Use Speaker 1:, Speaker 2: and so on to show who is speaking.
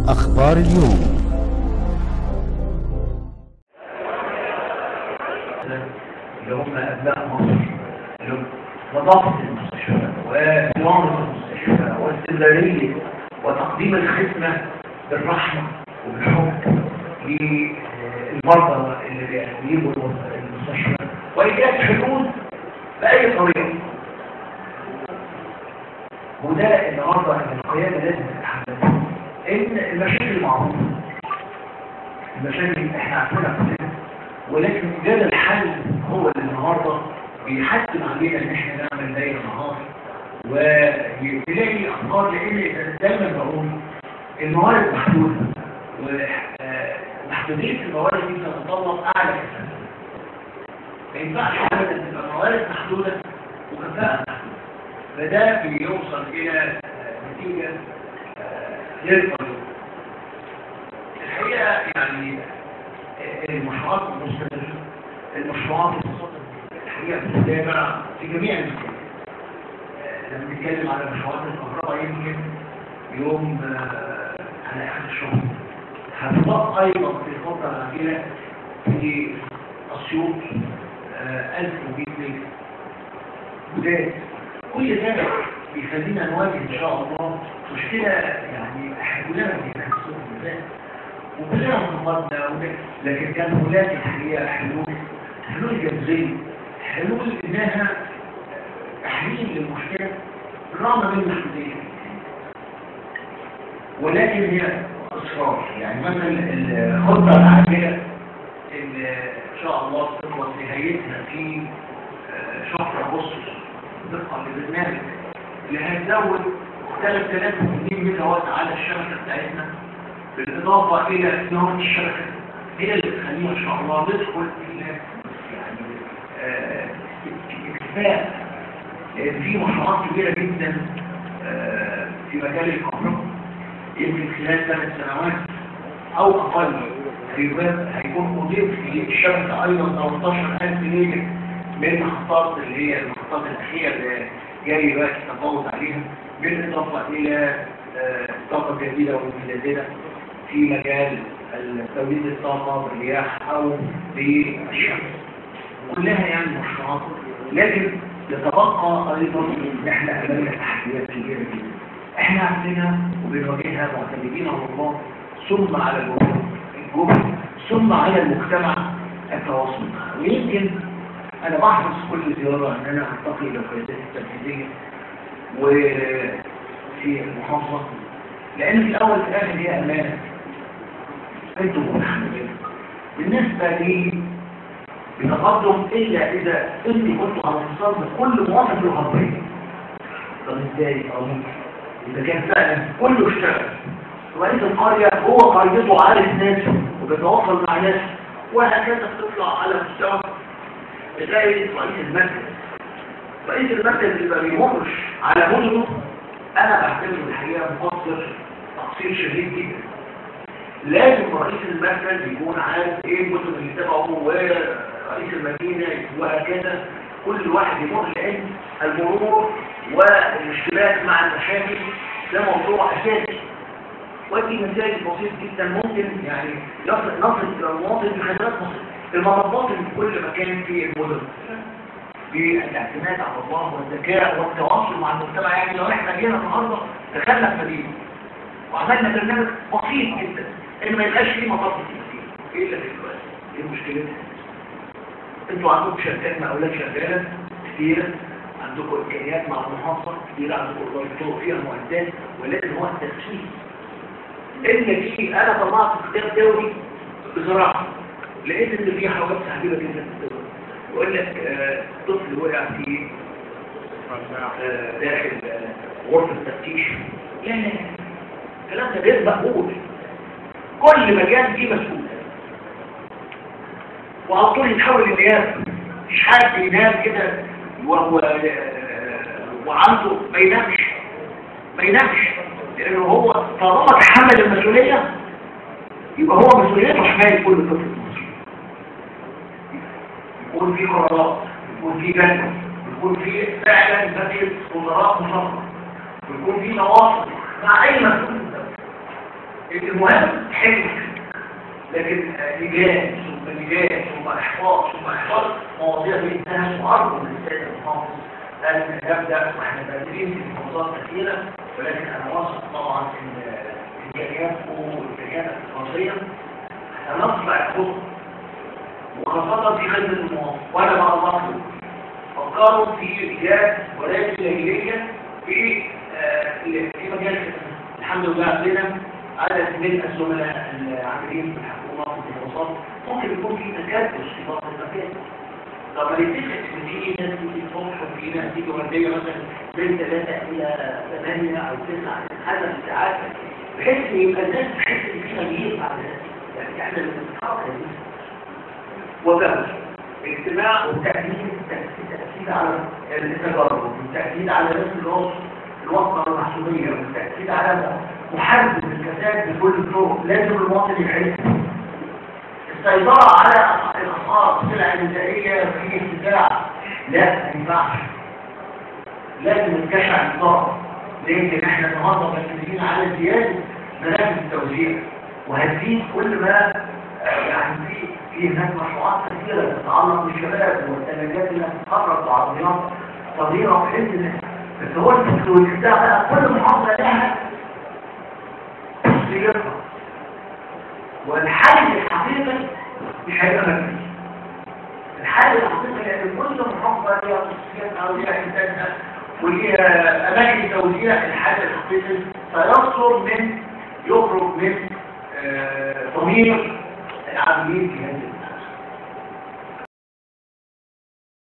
Speaker 1: أخبار اليوم
Speaker 2: اللي هم أبناء مصر اللي هم نظافة المستشفى وإمارة المستشفى واستمرارية وتقديم الخدمة بالرحمة وبالحب للمرضى اللي بيجوا المستشفى وإيجاد حلول بأي طريقة وده النهارده ان القياده لازم تتحمل ان المشاكل معروفه المشاكل احنا عارفينها كلنا ولكن جال الحل هو اللي النهارده بيحتم علينا ان احنا نعمل ليل نهار وتلاقي افكار لان دايما بقول الموارد محدوده ومحدوديه الموارد دي تتطلب اعلى كفاءه ما ينفعش ابدا تبقى الموارد محدوده وكفاءه محدوده فده بيوصل الى نتيجه غير طبيعيه الحقيقه يعني المشروعات المستمره المشروعات الحقيقه بتتابع في جميع المجالات لما نتكلم على مشروعات الكهرباء يمكن يوم على اخر الشهر هتطبق ايضا في الفتره العاجله في اسيوط 1100 مليون جداد كل ده بيخلينا نواجه ان شاء الله مشكله يعني احنا كلنا بنحسها بالذات وكلنا انتقدنا لكن كان هناك الحقيقه حلول حلول جذريه حلول انها تحليل للمشكله بالرغم من المحدوديه ولكن هي اصرار يعني مثلا الخطه العاجله اللي ان شاء الله تخلص نهايتها في شهر اغسطس طبقا للبرنامج اللي هيزود 3200 ميجا وات على الشبكه بتاعتنا بالاضافه الى نوع الشبكه هي اللي تخلينا ان شاء الله ندخل الى يعني اكتفاء لان في مشروعات كبيره جدا آه في مجال الكهرباء يمكن خلال ثلاث سنوات او اقل هيكون اضيف في الشبكه ايضا 13000 ميجا من المحطات اللي هي المحطات الأخيرة اللي جاي دلوقتي تفاوض عليها بالإضافة إلى الطاقة الجديدة والمتجددة في مجال توليد الطاقة بالرياح أو بالشمس كلها يعني مشروعات لكن يتبقى أيضا إن إحنا أمامنا تحديات كبيرة جدا إحنا عندنا وبنواجهها معتمدين على الله ثم على الجهد ثم على المجتمع التواصل ويمكن انا بحرص كل زيارة ان انا التقي بالقيادات التنفيذية وفي المحافظة لان في الاول في الاخر هي امانة انتم متحملين بالنسبة لي بتقدم الا اذا انتم كنتوا على اتصال بكل مواطن بالغربية طب ازاي او اذا كان فعلا كله اشتغل رئيس القرية هو قريته عارف ناس وبيتواصل مع ناس وهكذا بتطلع على مستوى تلاقي رئيس المركز رئيس المركز اللي ما بيمرش على مدنه انا بعتبره الحقيقه مقصر تقصير شديد جدا لازم رئيس المركز يكون عارف ايه المدن اللي تبعه ورئيس المدينه وهكذا كل واحد يمر لان المرور والاشتباك مع المشاكل ده موضوع اساسي ودي مثال بسيط جدا ممكن يعني نصل نصل الى المواطن بخدمات بسيطه المطبات اللي في كل مكان في المدن بالاعتماد على الله والذكاء والتواصل مع المجتمع يعني لو احنا جينا النهارده دخلنا في مدينه وعملنا برنامج بسيط جدا ان ما يبقاش فيه مطب في المدينه ايه اللي دلوقتي؟ ايه مشكلتها؟ انتوا عندكم شركات مقاولات شغاله كتيره عندكم امكانيات مع المحافظه كتيره عندكم طرق فيها معدات ولكن هو التركيز ان في انا طلعت كتاب دوري بزراعه لقيت ان في حوادث عجيبه جدا في الدول يقول لك آه طفل وقع في آه داخل آه غرفه تفتيش لا لا الكلام ده غير مقبول كل مكان فيه مسؤول وعلى طول يتحول للنيابه مش حد ينام كده وهو وعنده ما ينامش ما ينامش لانه هو طالما تحمل المسؤوليه يبقى هو مسؤوليته حمايه كل طفل مصري يكون في قرارات يكون في جنة يكون في فعلا مجلس وزراء مصر يكون في تواصل مع اي مسؤول المهم حلو لكن لجان ثم لجان ثم احفاظ ثم احفاظ مواضيع بيتها وعرض من السيد المحافظ ان يبدا واحنا بادئين في محافظات كثيره ولكن انا واثق طبعا ان امكانياتكم وامكانيات الفرنسيه هنطلع الخطوه وخاصه في خدمه المواطن وانا بقى الله فكروا في ايجاد ولايات جاهليه في في مجال الحمد لله عندنا عدد من الزملاء العاملين في الحكومه في الدراسات ممكن يكون في تكدس في بعض المكان طب ما نتفق ان في ناس تيجي الصبح وفي ناس تيجي ورديه مثلا من 3 الى 8 او 9 حسب الساعات بحيث ان يبقى الناس تحس ان في تغيير بعد يعني احنا بنتحرك وكذا اجتماع والتأكيد التأكيد على التجارب والتأكيد على نفس الوصف الوصفة المحسوبية والتأكيد على محاربة الكساد بكل الطرق لازم المواطن يحس السيطرة على الأسعار السلع الغذائية في ارتفاع لا ما ينفعش لازم نتكشف عن الضرر لان احنا النهارده مركزين على زيادة منافذ التوزيع وهتزيد كل ما يعني في في هناك مشروعات كثيرة تتعلق بالشباب والثلاجات اللي هتتخرج وعربيات صغيرة بحيث ان بس هو التكنولوجيا بقى كل محافظة لها سيرها والحل الحقيقي مش هيبقى مركزي الحل الحقيقي لان كل محافظة ليها خصوصياتها وليها انتاجها وليها اماكن توزيع الحل الحقيقي فيصدر من يخرج من ضمير العاملين في هذه